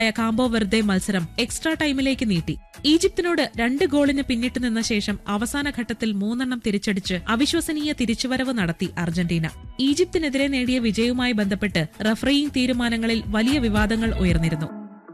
കാംബോ Verde മത്സരം extra ടൈമിലേക്ക് നീട്ടി ഈജിപ്തിനോട് രണ്ട് ഗോളിന് പിന്നിട്ട് നിന്ന ശേഷം അവസാന ഘട്ടത്തിൽ മൂന്നെണ്ണം തിരിച്ചടിച്ച് അവിശ്വസനീയ തിരിച്ചുവരവ് നടത്തി അർജന്റീന ഈജിപ്തിനെതിരെ നേടിയ വിജയവുമായി ബന്ധപ്പെട്ട് റഫറിയിങ് തീരുമാനങ്ങളിൽ വലിയ വിവാദങ്ങൾ ഉയർന്നിരുന്നു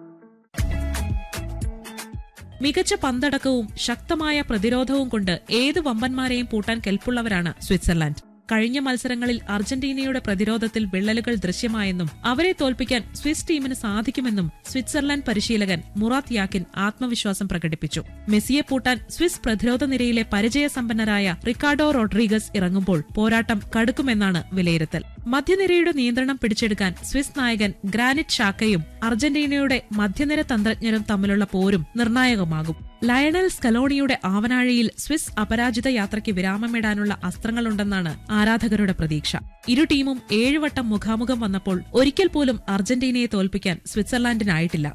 മികച്ച പന്തടക്കവും ശക്തമായ പ്രതിരോധവും കൊണ്ട് ഏത് വമ്പന്മാരെയും പൂട്ടാൻ കെൽപ്പുള്ളവരാണ് സ്വിറ്റ്സർലാൻഡ് കഴിഞ്ഞ മത്സരങ്ങളിൽ അർജന്റീനയുടെ പ്രതിരോധത്തിൽ വിള്ളലുകൾ ദൃശ്യമായെന്നും അവരെ തോൽപ്പിക്കാൻ സ്വിസ് ടീമിന് സാധിക്കുമെന്നും സ്വിറ്റ്സർലാൻഡ് പരിശീലകൻ മുറാത്ത് യാക്കിൻ ആത്മവിശ്വാസം പ്രകടിപ്പിച്ചു മെസ്സിയെ പൂട്ടാൻ സ്വിസ് പ്രതിരോധ നിരയിലെ പരിചയസമ്പന്നരായ റിക്കാർഡോ റോഡ്രീഗസ് ഇറങ്ങുമ്പോൾ പോരാട്ടം കടുക്കുമെന്നാണ് വിലയിരുത്തൽ മധ്യനിരയുടെ നിയന്ത്രണം പിടിച്ചെടുക്കാൻ സ്വിസ് നായകൻ ഗ്രാനിറ്റ് ഷാക്കയും അർജന്റീനയുടെ മധ്യനിര തന്ത്രജ്ഞരും തമ്മിലുള്ള പോരും നിർണായകമാകും ലയണൽ സ്കലോണിയുടെ ആവനാഴിയിൽ സ്വിസ് അപരാജിത യാത്രയ്ക്ക് വിരാമമിടാനുള്ള അസ്ത്രങ്ങളുണ്ടെന്നാണ് ആരാധകരുടെ പ്രതീക്ഷ ഇരു ടീമും ഏഴുവട്ടം മുഖാമുഖം വന്നപ്പോൾ ഒരിക്കൽ പോലും അർജന്റീനയെ തോൽപ്പിക്കാൻ സ്വിറ്റ്സർലാൻഡിനായിട്ടില്ല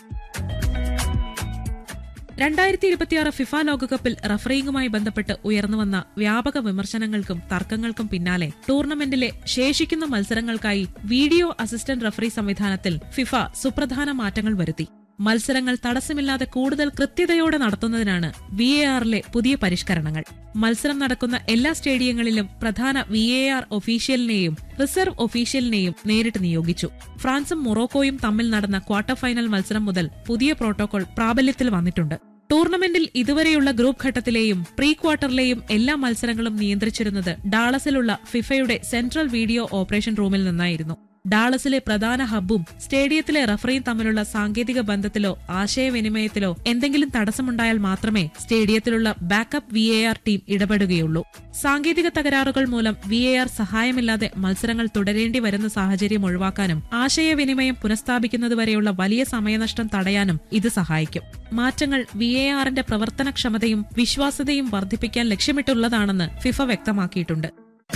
രണ്ടായിരത്തി ഇരുപത്തിയാറ് ഫിഫ ലോകകപ്പിൽ റഫറിംഗുമായി ബന്ധപ്പെട്ട് ഉയർന്നുവന്ന വ്യാപക വിമർശനങ്ങൾക്കും തർക്കങ്ങൾക്കും പിന്നാലെ ടൂർണമെന്റിലെ ശേഷിക്കുന്ന മത്സരങ്ങൾക്കായി വീഡിയോ അസിസ്റ്റന്റ് റഫറി സംവിധാനത്തിൽ ഫിഫ സുപ്രധാന മാറ്റങ്ങൾ വരുത്തി മത്സരങ്ങൾ തടസ്സമില്ലാതെ കൂടുതൽ കൃത്യതയോടെ നടത്തുന്നതിനാണ് വി എ ആറിലെ പുതിയ പരിഷ്കരണങ്ങൾ മത്സരം നടക്കുന്ന എല്ലാ സ്റ്റേഡിയങ്ങളിലും പ്രധാന വി എ ആർ ഒഫീഷ്യലിനെയും റിസർവ് ഒഫീഷ്യലിനെയും നേരിട്ട് നിയോഗിച്ചു ഫ്രാൻസും മൊറോക്കോയും തമ്മിൽ നടന്ന ക്വാർട്ടർ ഫൈനൽ മത്സരം മുതൽ പുതിയ പ്രോട്ടോകോൾ പ്രാബല്യത്തിൽ വന്നിട്ടുണ്ട് ടൂർണമെന്റിൽ ഇതുവരെയുള്ള ഗ്രൂപ്പ് ഘട്ടത്തിലെയും പ്രീ ക്വാർട്ടറിലെയും എല്ലാ മത്സരങ്ങളും നിയന്ത്രിച്ചിരുന്നത് ഡാളസിലുള്ള ഫിഫയുടെ സെൻട്രൽ വീഡിയോ ഓപ്പറേഷൻ റൂമിൽ നിന്നായിരുന്നു ഡാളസിലെ പ്രധാന ഹബ്ബും സ്റ്റേഡിയത്തിലെ റഫറിയും തമ്മിലുള്ള സാങ്കേതിക ബന്ധത്തിലോ ആശയവിനിമയത്തിലോ എന്തെങ്കിലും തടസ്സമുണ്ടായാൽ മാത്രമേ സ്റ്റേഡിയത്തിലുള്ള ബാക്കപ്പ് വി ടീം ഇടപെടുകയുള്ളൂ സാങ്കേതിക തകരാറുകൾ മൂലം വി സഹായമില്ലാതെ മത്സരങ്ങൾ തുടരേണ്ടി വരുന്ന സാഹചര്യം ഒഴിവാക്കാനും ആശയവിനിമയം പുനഃസ്ഥാപിക്കുന്നതുവരെയുള്ള വലിയ സമയനഷ്ടം തടയാനും ഇത് സഹായിക്കും മാറ്റങ്ങൾ വി എ ആറിന്റെ പ്രവർത്തനക്ഷമതയും വിശ്വാസ്യതയും വർദ്ധിപ്പിക്കാൻ ലക്ഷ്യമിട്ടുള്ളതാണെന്ന് ഫിഫ വ്യക്തമാക്കിയിട്ടുണ്ട്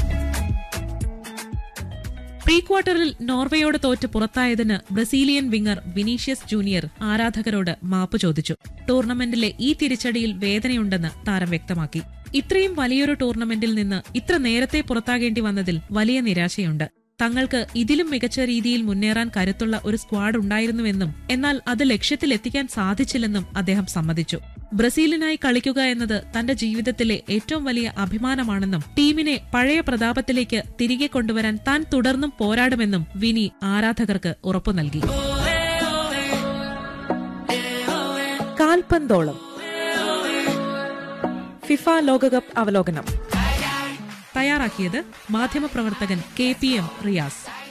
പ്രീ ക്വാർട്ടറിൽ നോർവേയോട് തോറ്റ് പുറത്തായതിന് ബ്രസീലിയൻ വിങ്ങർ വിനീഷ്യസ് ജൂനിയർ ആരാധകരോട് മാപ്പ് ചോദിച്ചു ടൂർണമെന്റിലെ ഈ തിരിച്ചടിയിൽ വേദനയുണ്ടെന്ന് താരം വ്യക്തമാക്കി ഇത്രയും വലിയൊരു ടൂർണമെന്റിൽ നിന്ന് ഇത്ര നേരത്തെ പുറത്താകേണ്ടി വന്നതിൽ വലിയ നിരാശയുണ്ട് തങ്ങൾക്ക് ഇതിലും മികച്ച രീതിയിൽ മുന്നേറാൻ കരുത്തുള്ള ഒരു സ്ക്വാഡ് ഉണ്ടായിരുന്നുവെന്നും എന്നാൽ അത് ലക്ഷ്യത്തിലെത്തിക്കാൻ സാധിച്ചില്ലെന്നും അദ്ദേഹം സമ്മതിച്ചു ബ്രസീലിനായി കളിക്കുക എന്നത് തന്റെ ജീവിതത്തിലെ ഏറ്റവും വലിയ അഭിമാനമാണെന്നും ടീമിനെ പഴയ പ്രതാപത്തിലേക്ക് തിരികെ കൊണ്ടുവരാൻ താൻ തുടർന്നും പോരാടുമെന്നും വിനി ആരാധകർക്ക് ഉറപ്പു നൽകി കാൽപന്തോളം ഫിഫ ലോകകപ്പ് അവലോകനം തയ്യാറാക്കിയത് മാധ്യമപ്രവർത്തകൻ കെ പി എം റിയാസ്